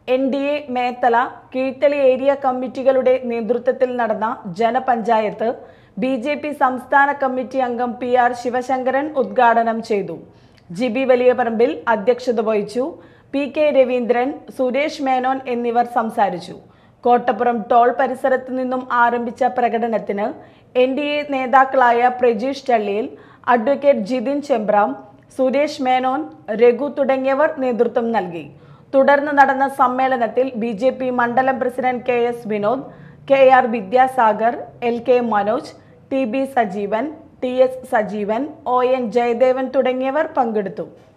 N D A മേത്തല കീഴ്ത്തളി area കമ്മിറ്റികളുടെ നേതൃത്വത്തിൽ നടന്ന ജനപഞ്ചായത്ത് ബി ജെ പി സംസ്ഥാന കമ്മിറ്റി അംഗം പി ആർ ശിവശങ്കരൻ ഉദ്ഘാടനം ചെയ്തു ജിബി വലിയപറമ്പിൽ അധ്യക്ഷത വഹിച്ചു പി കെ രവീന്ദ്രൻ സുരേഷ് മേനോൻ എന്നിവർ സംസാരിച്ചു കോട്ടപ്പുറം ടോൾ പരിസരത്ത് നിന്നും ആരംഭിച്ച പ്രകടനത്തിന് എൻ ഡി എ നേതാക്കളായ പ്രജീഷ് ചള്ളിയിൽ അഡ്വക്കേറ്റ് ജിതിൻ ചെമ്പ്രാം സുരേഷ് മേനോൻ രഘു തുടങ്ങിയവർ നേതൃത്വം നൽകി തുടർന്ന് നടന്ന സമ്മേളനത്തിൽ ബി ജെ പി മണ്ഡലം president K S Vinod K R Vidyasagar L K Manoj T B Sajeevan T S Sajeevan O N Jayadevan തുടങ്ങിയവർ പങ്കെടുത്തു